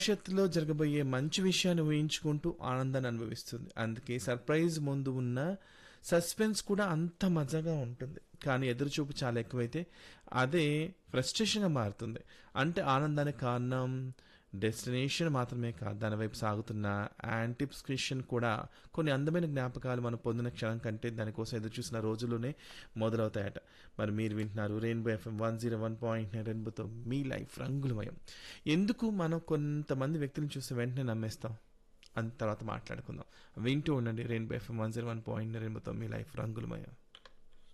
భవిష్యత్తులో జరగబోయే మంచి విషయాన్ని ఊహించుకుంటూ ఆనందాన్ని అనుభవిస్తుంది అందుకే సర్ప్రైజ్ ముందు ఉన్న సస్పెన్స్ కూడా అంత మజాగా ఉంటుంది కానీ ఎదురుచూపు చాలా ఎక్కువైతే అదే ఫ్రస్ట్రేషన్గా మారుతుంది అంటే ఆనందానికి కారణం డెస్టినేషన్ మాత్రమే కాదు దాని వైపు సాగుతున్న యాంటిప్స్క్రిప్షన్ కూడా కొన్ని అందమైన జ్ఞాపకాలు మనం పొందిన క్షణం కంటే దానికోసం ఎదురు చూసిన రోజుల్లోనే మొదలవుతాయట మరి మీరు వింటున్నారు Rainbow FM one zero one point nine రెయిన్బోతో మీ లైఫ్ రంగులమయం ఎందుకు మనం కొంతమంది వ్యక్తులను చూసి వెంటనే నమ్మేస్తాం అంత తర్వాత మాట్లాడుకుందాం వింటూ ఉండండి Rainbow FM one zero one point రెయిన్బోతో మీ లైఫ్ రంగులమయం